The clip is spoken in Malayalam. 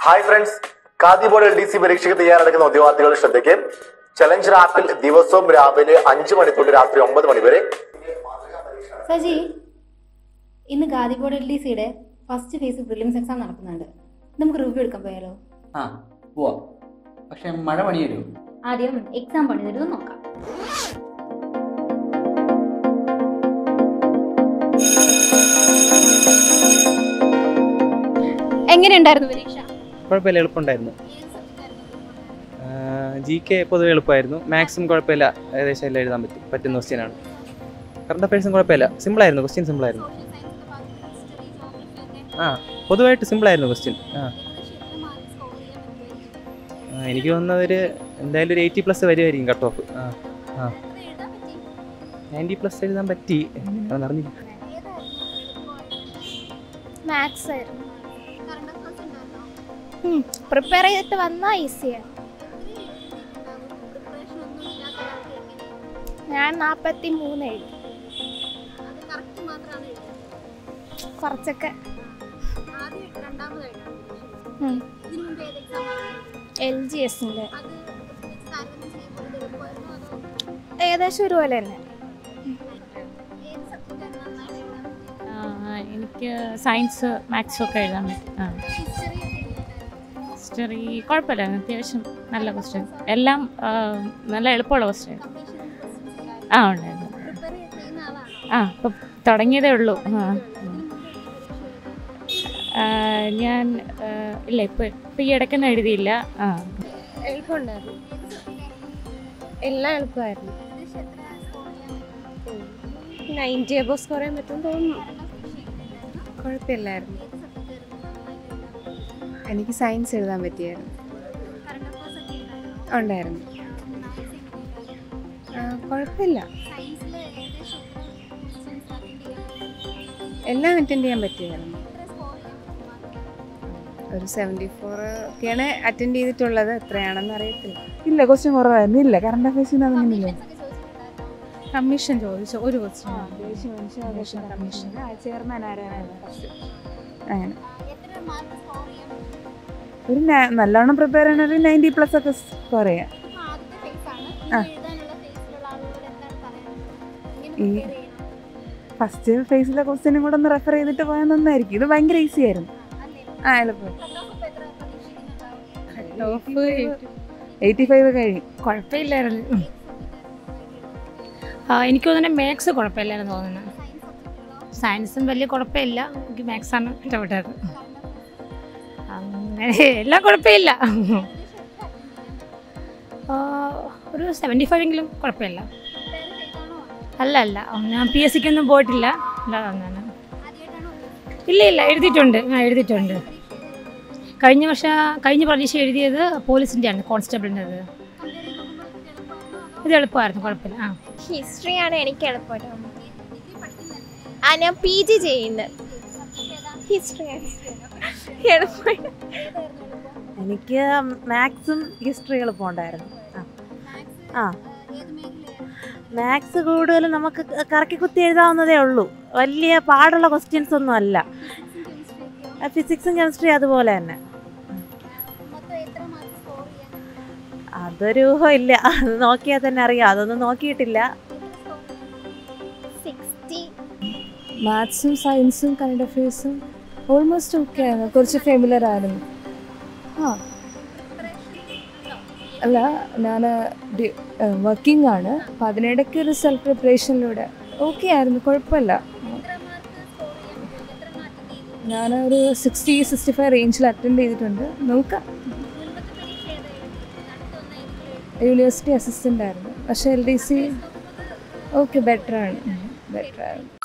Hi friends Khadi board L D C പരീക്ഷയ്ക്ക് തയ്യാറെടുക്കുന്ന ഉദ്യോഗാർത്ഥികളുടെ ശ്രദ്ധയ്ക്ക് ചലഞ്ചർ ആപ്പിൽ ദിവസവും രാവിലെ അഞ്ചു മണി തൊട്ട് രാത്രി ഒമ്പത് മണി വരെ സജി ഇന്ന് ഖാദി ബോർഡ് എൽ ഡി സിയുടെ ഫസ്റ്റ് ഫേസ് പ്രിലിംസ് എക്സാം നടക്കുന്നുണ്ട് നമുക്ക് റിവ്യൂ എടുക്കാൻ പോയാലോ ആ പോവാ പക്ഷെ മഴ പണി വരുമോ ആദ്യം എക്സാം പണി തരുന്നത് നോക്കാം എങ്ങനെയുണ്ടായിരുന്നു പരീക്ഷ കുഴപ്പമില്ല എളുപ്പമുണ്ടായിരുന്നു ജി കെ പൊതുവെ എളുപ്പമായിരുന്നു മാത്സും കുഴപ്പമില്ല ഏകദേശം എല്ലാം എഴുതാൻ പറ്റും പറ്റുന്ന ക്വസ്റ്റ്യനാണ് കറണ്ട് അഫയേഴ്സും കുഴപ്പമില്ല സിമ്പിളായിരുന്നു ക്വസ്റ്റ്യൻ സിമ്പിളായിരുന്നു ആ പൊതുവായിട്ട് സിമ്പിളായിരുന്നു ക്വസ്റ്റ്യൻ ആ ആ, എനിക്ക് തോന്നുന്നത് ഒരു എന്തായാലും ഒരു എയ്റ്റി പ്ലസ് വരുമായിരിക്കും കട്ട് ഓഫ് ആ ആ നയൻറ്റി പ്ലസ് എഴുതാൻ പറ്റി എന്താണെന്ന് അറിഞ്ഞില്ല മാത്സ് ആയിരുന്നു പ്രിപ്പയർ ചെയ്തിട്ട് വന്നാൽ ഈസിയാണ് ഞാൻ നാൽപ്പത്തി മൂന്ന് എഴുതി കുറച്ചൊക്കെ എൽ ജി എസിൻ്റെ ഏകദേശം ഒരുപോലെ തന്നെ ആ, എനിക്ക് സയൻസ് മാത്സും ഒക്കെ എഴുതാൻ പറ്റും ആ ഹിസ്റ്ററി കുഴപ്പമില്ല അത്യാവശ്യം നല്ല ക്വസ്റ്റ്യൻ എല്ലാം ആ, നല്ല എളുപ്പമുള്ള ക്വസ്റ്റ്യൻ ആ ഉണ്ടായിരുന്നു ആ ഇപ്പം തുടങ്ങിയതേ ഉള്ളൂ ആ ആ, ഞാൻ ആ, ഇല്ല ഇപ്പം ഇപ്പം ഈ ഇടയ്ക്കൊന്നും എഴുതിയില്ല ആ എളുപ്പമുണ്ടായിരുന്നു എല്ലാം എളുപ്പമായിരുന്നു നയൻറ്റി എബോ സ്കോർ ചെയ്യാൻ പറ്റും തോന്നുന്നു കുഴപ്പമില്ലായിരുന്നു എനിക്ക് സയൻസ് എഴുതാൻ പറ്റിയായിരുന്നു ഉണ്ടായിരുന്നു ആ, കുഴപ്പമില്ല എല്ലാം അറ്റൻഡ് ചെയ്യാൻ പറ്റിയായിരുന്നു ഒരു സെവൻറ്റി ഫോർ ഒക്കെയാണ് അറ്റൻഡ് ചെയ്തിട്ടുള്ളത് എത്രയാണെന്ന് അറിയത്തില്ല ഇല്ല ക്വസ്റ്റ്യൻ കുറവായിരുന്നു ഇല്ല കറണ്ട് അഫയേഴ്സിന് അങ്ങനെയില്ല കമ്മീഷൻ ചോദിച്ചു ഒരു ക്വസ്റ്റ്യൻ കമ്മീഷൻ ചെയർമാൻ ആരാണ് ഫസ്റ്റ് അങ്ങനെ ഒരു ന- നല്ലോണം പ്രിപ്പയർ ചെയ്യണ ഒരു നയൻറ്റി പ്ലസ് ഒക്കെ സ്കോർ ചെയ്യാം ആ. ഈ ഫസ്റ്റ് ഫേസിലെ ക്വസ്റ്റ്യനും കൂടെ ഒന്ന് റെഫർ ചെയ്തിട്ട് പോയാൽ നന്നായിരിക്കും ഇത് ഭയങ്കര ഈസി ആയിരുന്നു ആ എളുപ്പം എയ്റ്റി ഫൈവ് കഴിയും കുഴപ്പമില്ലായിരുന്നു ആ, എനിക്ക് തോന്നുന്നത് മാത്സ് കുഴപ്പമില്ലായിരുന്നു തോന്നുന്നു സയൻസും വലിയ കുഴപ്പമില്ല എനിക്ക് മാത്സാണ് ഇഷ്ടപ്പെട്ടത് അങ്ങനെ എല്ലാം കുഴപ്പമില്ല ആ, ഒരു സെവൻറ്റി ഫൈവ് എങ്കിലും കുഴപ്പമില്ല അല്ല അല്ല ഞാൻ പി എസ് സിക്കൊന്നും പോയിട്ടില്ല അല്ലാതെ ഒന്നാണ് ഇല്ല ഇല്ല എഴുതിയിട്ടുണ്ട് ആ എഴുതിയിട്ടുണ്ട് കഴിഞ്ഞ വർഷം കഴിഞ്ഞ പരീക്ഷ എഴുതിയത് പോലീസിൻ്റെ ആണ് കോൺസ്റ്റബിളിൻ്റെത് ഇത് എളുപ്പമായിരുന്നു കുഴപ്പമില്ല ആ ഹിസ്റ്ററിയാണ് എനിക്ക് എളുപ്പമായിട്ട് ആ ഞാൻ പി ജി ചെയ്യുന്നത് ഹിസ്റ്ററിയാണ് എളുപ്പമായിട്ട് എനിക്ക് മാത്സും ഹിസ്റ്ററി എളുപ്പമുണ്ടായിരുന്നു ആ ആ മാത്സ് കൂടുതലും നമുക്ക് കറക്കി കുത്തി എഴുതാവുന്നതേ ഉള്ളൂ വലിയ പാടുള്ള ക്വസ്റ്റ്യൻസ് ഒന്നും അല്ല ഫിസിക്സും കെമിസ്ട്രി അതുപോലെ തന്നെ അതൊരു ഊഹം ഇല്ല അത് നോക്കിയാൽ തന്നെ അറിയാം അതൊന്നും നോക്കിയിട്ടില്ല സിക്സ്റ്റി മാത്സും സയൻസും കറണ്ട് അഫയേഴ്സും ഓൾമോസ്റ്റ് ഓക്കെ ആയിരുന്നു കുറച്ച് ഫെമിലർ ആയിരുന്നു ആ അല്ല ഞാൻ വർക്കിംഗ് ആണ് അപ്പം അതിനിടയ്ക്ക് ഒരു സെൽഫ് പ്രിപ്പറേഷനിലൂടെ ഓക്കെ ആയിരുന്നു കുഴപ്പമില്ല ഞാൻ ഒരു സിക്സ്റ്റി സിക്സ്റ്റി ഫൈവ് റേഞ്ചിൽ അറ്റൻഡ് ചെയ്തിട്ടുണ്ട് നോക്കാം യൂണിവേഴ്സിറ്റി അസിസ്റ്റൻ്റ് ആയിരുന്നു പക്ഷേ എൽ ഡി സി ഓക്കെ ബെറ്ററാണ് ബെറ്ററായിരുന്നു